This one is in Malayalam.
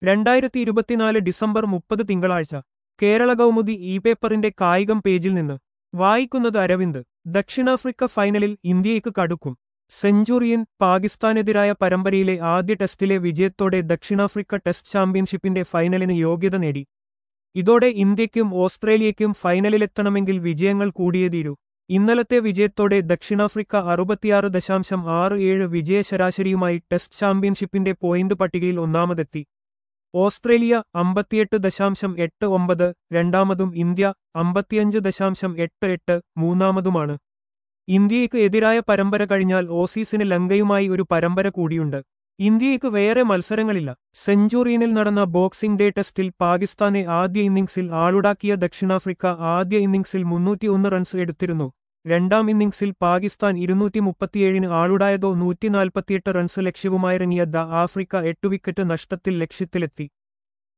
രണ്ടായിരത്തി ഇരുപത്തിനാല് ഡിസംബർ മുപ്പത് തിങ്കളാഴ്ച കേരള കൗമുദി ഇ പേപ്പറിന്റെ കായികം പേജിൽ നിന്ന് വായിക്കുന്നത് അരവിന്ദ് ദക്ഷിണാഫ്രിക്ക ഫൈനലിൽ ഇന്ത്യയ്ക്ക് കടുക്കും സെഞ്ചുറിയൻ പാകിസ്ഥാനെതിരായ പരമ്പരയിലെ ആദ്യ ടെസ്റ്റിലെ വിജയത്തോടെ ദക്ഷിണാഫ്രിക്ക ടെസ്റ്റ് ചാമ്പ്യൻഷിപ്പിന്റെ ഫൈനലിന് യോഗ്യത നേടി ഇതോടെ ഇന്ത്യയ്ക്കും ഓസ്ട്രേലിയയ്ക്കും ഫൈനലിലെത്തണമെങ്കിൽ വിജയങ്ങൾ കൂടിയേ തീരൂ ഇന്നലത്തെ വിജയത്തോടെ ദക്ഷിണാഫ്രിക്ക അറുപത്തിയാറ് ദശാംശം ആറ് ഏഴ് വിജയ ശരാശരിയുമായി ടെസ്റ്റ് ചാമ്പ്യൻഷിപ്പിന്റെ പോയിന്റ് പട്ടികയിൽ ഒന്നാമതെത്തി ഓസ്ട്രേലിയ അമ്പത്തിയെട്ട് ദശാംശം എട്ട് ഒമ്പത് രണ്ടാമതും ഇന്ത്യ അമ്പത്തിയഞ്ച് ദശാംശം എട്ട് എട്ട് മൂന്നാമതുമാണ് ഇന്ത്യയ്ക്ക് എതിരായ പരമ്പര കഴിഞ്ഞാൽ ഓസീസിന് ലങ്കയുമായി ഒരു പരമ്പര കൂടിയുണ്ട് ഇന്ത്യയ്ക്ക് വേറെ മത്സരങ്ങളില്ല സെഞ്ചുറിയനിൽ നടന്ന ബോക്സിംഗ് ഡേ ടെസ്റ്റിൽ പാകിസ്ഥാനെ ആദ്യ ഇന്നിംഗ്സിൽ ആളുടാക്കിയ ദക്ഷിണാഫ്രിക്ക ആദ്യ ഇന്നിംഗ്സിൽ മുന്നൂറ്റിയൊന്ന് റൺസ് എടുത്തിരുന്നു രണ്ടാം ഇന്നിംഗ്സിൽ പാകിസ്ഥാൻ ഇരുന്നൂറ്റി മുപ്പത്തിയേഴിന് ആളുടായതോ നൂറ്റിനാൽപ്പത്തിയെട്ട് റൺസ് ലക്ഷ്യവുമായിറങ്ങിയ ദ ആഫ്രിക്ക എട്ട് വിക്കറ്റ് നഷ്ടത്തിൽ ലക്ഷ്യത്തിലെത്തി